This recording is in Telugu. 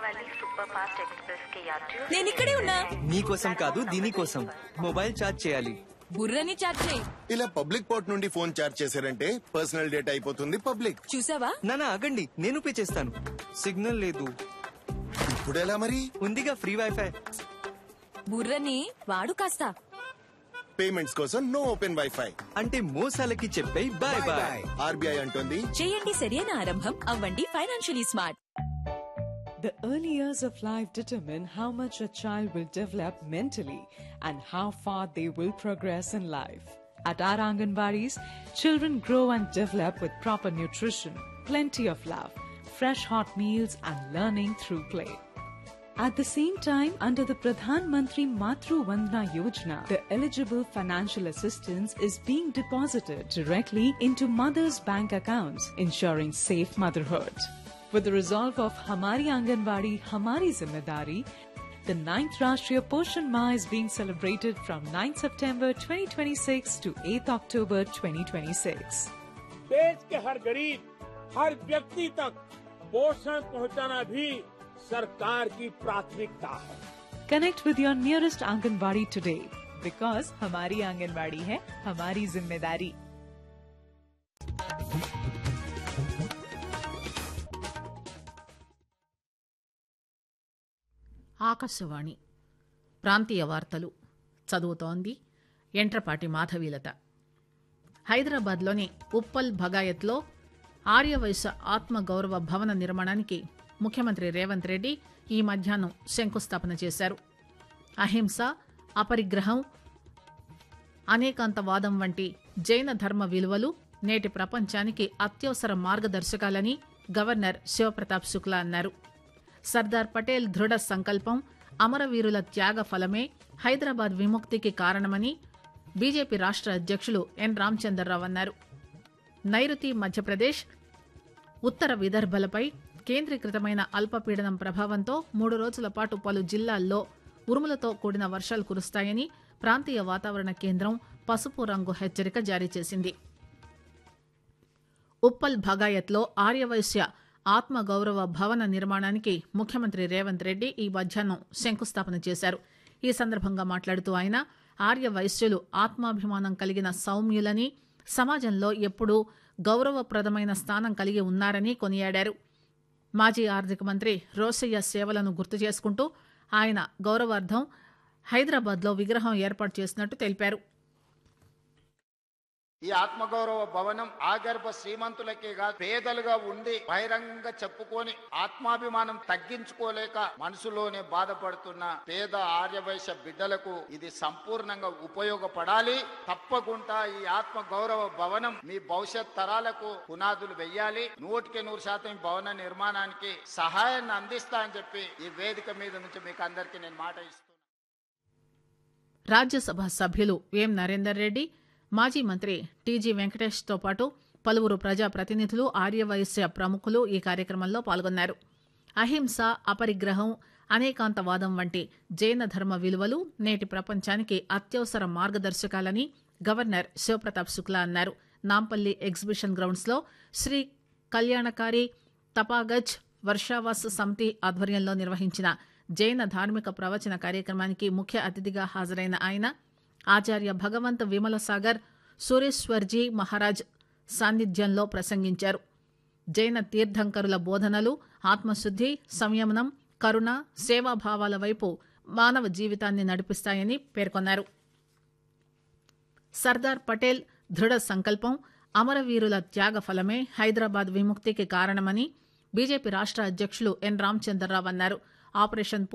वाली सुपर फास्ट एक्सप्रेस के यात्रियों నేను ఇక్కడే ఉన్నా నీకోసం కాదు దీనికోసం మొబైల్ ఛార్జ్ చేయాలి బుర్రని చాట్ చేయి ఇలా పబ్లిక్ పోర్ట్ నుండి ఫోన్ చార్జ్ చేశారంటే పర్సనల్ డేటా అయిపోతుంది పబ్లిక్ చూసావా నానా ఆగండి నేను పే చేస్తాను సిగ్నల్ లేదు ఇప్పుడు ఎలా మరి ఉందిగా ఫ్రీ వైఫై బుర్రని వాడు కాస్త పేమెంట్స్ కోసం నో ఓపెన్ వైఫై అంటే మోసాలకి చెప్పే బాయ్ బాయ్ ఆర్బీఐ అంటోంది చేయండి సరైన ఆరంభం అవ్వండి financially smart The early years of life determine how much a child will develop mentally and how far they will progress in life. At our Anganwadis, children grow and develop with proper nutrition, plenty of love, fresh hot meals, and learning through play. At the same time, under the Pradhan Mantri Matru Vandana Yojana, the eligible financial assistance is being deposited directly into mothers' bank accounts, ensuring safe motherhood. With the resolve of Hamari Anganwadi, Hamari Zimmedari, the 9th Rashtriya Poshan Ma is being celebrated from 9th September 2026 to 8th October 2026. देश के हर गरीब हर व्यक्ति तक पोषण पहुंचाना भी सरकार की प्राथमिकता है Connect with your nearest Anganwadi today because Hamari Anganwadi hai Hamari Zimmedari. Akashvani ప్రాంతీయ వార్తలు చదువుతోంది ఎంట్రపాటి మాధవీలత హైదరాబాద్లోని ఉప్పల్ భగాయత్లో ఆర్యవైశ్య ఆత్మగౌరవ భవన నిర్మాణానికి ముఖ్యమంత్రి రేవంత్ రెడ్డి ఈ మధ్యాహ్నం శంకుస్థాపన చేశారు అహింస అపరిగ్రహం అనేకాంతవాదం వంటి జైన ధర్మ విలువలు నేటి ప్రపంచానికి అత్యవసర మార్గదర్శకాలని గవర్నర్ శివప్రతాప్ శుక్లా అన్నారు సర్దార్ పటేల్ దృఢ సంకల్పం అమరవీరుల త్యాగ ఫలమే హైదరాబాద్ విముక్తికి కారణమని బీజేపీ రాష్ట్ర అధ్యక్షులు ఎన్ రామచంద్రరావు అన్నారు నైరుతి మధ్యప్రదేశ్ ఉత్తర విదర్భలపై కేంద్రీకృతమైన అల్పపీడనం ప్రభావంతో మూడు రోజుల పాటు పలు జిల్లాల్లో ఉరుములతో కూడిన వర్షాలు కురుస్తాయని ప్రాంతీయ వాతావరణ కేంద్రం పసుపు రంగు హెచ్చరిక జారీ చేసింది ఉప్పల్ భగాయత్లో ఆర్యవైశ్య ఆత్మగౌరవ భవన నిర్మాణానికి ముఖ్యమంత్రి రేవంత్ రెడ్డి ఈ మధ్యాహ్నం శంకుస్థాపన చేశారు ఈ సందర్భంగా మాట్లాడుతూ ఆయన ఆర్యవైశ్యులు ఆత్మాభిమానం కలిగిన సౌమ్యులని సమాజంలో ఎప్పుడూ గౌరవప్రదమైన స్థానం కలిగి ఉన్నారని కొనియాడారు మాజీ ఆర్థిక మంత్రి రోసయ్య సేవలను గుర్తు చేసుకుంటూ ఆయన గౌరవార్థం హైదరాబాద్లో విగ్రహం ఏర్పాటు చేసినట్టు తెలిపారు ఈ ఆత్మగౌరవ భవనం ఆగర్భ శ్రీమంతులకే కాదు పేదలుగా ఉండి బహిరంగంగా చెప్పుకొని ఆత్మాభిమానం తగ్గించుకోలేక మనసులోనే బాధపడుతున్న పేద ఆర్యవైశ్య బిడ్డలకు ఇది సంపూర్ణంగా ఉపయోగపడాలి తప్పకుండా ఈ ఆత్మ గౌరవ భవనం మీ భవిష్యత్ తరాలకు పునాదులు వెయ్యాలి నూటికి నూరు శాతం ఈ భవన నిర్మాణానికి సహాయాన్ని అందిస్తా అని చెప్పి ఈ వేదిక మీద నుంచి మీకు అందరికీ నేను మాట ఇస్తున్నాను రాజ్యసభ సభ్యులు వేం నరేందర్ రెడ్డి మాజీ మంత్రి టీజీ వెంకటేష్తో పాటు పలువురు ప్రజాప్రతినిధులు ఆర్యవైశ్య ప్రముఖులు ఈ కార్యక్రమంలో పాల్గొన్నారు అహింస అపరిగ్రహం అనేకాంతవాదం వంటి జైన ధర్మ విలువలు నేటి ప్రపంచానికి అత్యవసర మార్గదర్శకాలని గవర్నర్ శివప్రతాప్ శుక్లా అన్నారు నాంపల్లి ఎగ్జిబిషన్ గ్రౌండ్స్లో శ్రీ కళ్యాణకారి తపాగజ్ వర్షావాస్ సమితి ఆధ్వర్యంలో నిర్వహించిన జైన ధార్మిక ప్రవచన కార్యక్రమానికి ముఖ్య అతిథిగా హాజరైన ఆయన ఆచార్య భగవంత్ విమల సాగర్ సూరేశ్వర్జీ మహారాజ్ సాన్నిధ్యంలో ప్రసంగించారు జైన తీర్థంకరుల బోధనలు ఆత్మశుద్ధి సంయమనం కరుణ సేవాభావాల వైపు మానవ జీవితాన్ని నడిపిస్తాయని పేర్కొన్నారు సర్దార్ పటేల్ దృఢ సంకల్పం అమరవీరుల త్యాగ ఫలమే హైదరాబాద్ విముక్తికి కారణమని బీజేపీ రాష్ట్ర అధ్యక్షులు ఎన్ రామచంద్రరావు అన్నారు ఆపరేషన్